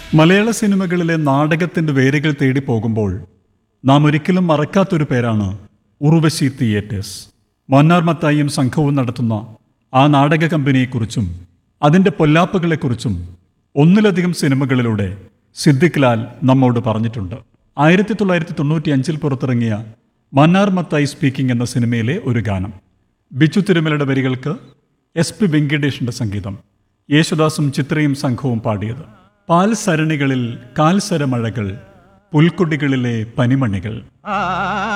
മലയാള സിനിമകളിലെ നാടകത്തിന്റെ വേരുകൾ തേടി പോകുമ്പോൾ നാം ഒരിക്കലും മറക്കാത്തൊരു പേരാണ് ഉർവശി തിയേറ്റേഴ്സ് മന്നാർ മത്തായിയും സംഘവും നടത്തുന്ന ആ നാടക കമ്പനിയെക്കുറിച്ചും അതിൻ്റെ പൊല്ലാപ്പുകളെക്കുറിച്ചും ഒന്നിലധികം സിനിമകളിലൂടെ സിദ്ദിഖ് ലാൽ നമ്മോട് പറഞ്ഞിട്ടുണ്ട് ആയിരത്തി തൊള്ളായിരത്തി തൊണ്ണൂറ്റി അഞ്ചിൽ പുറത്തിറങ്ങിയ മന്നാർ മത്തായി സ്പീക്കിംഗ് എന്ന സിനിമയിലെ ഒരു ഗാനം ബിച്ചു തിരുമലയുടെ വരികൾക്ക് എസ് പി വെങ്കിടേഷിന്റെ സംഗീതം യേശുദാസും ചിത്രയും സംഘവും പാടിയത് പാൽ സരണികളിൽ കാൽസരമഴകൾ പുൽക്കൊടികളിലെ പനിമണികൾ ആ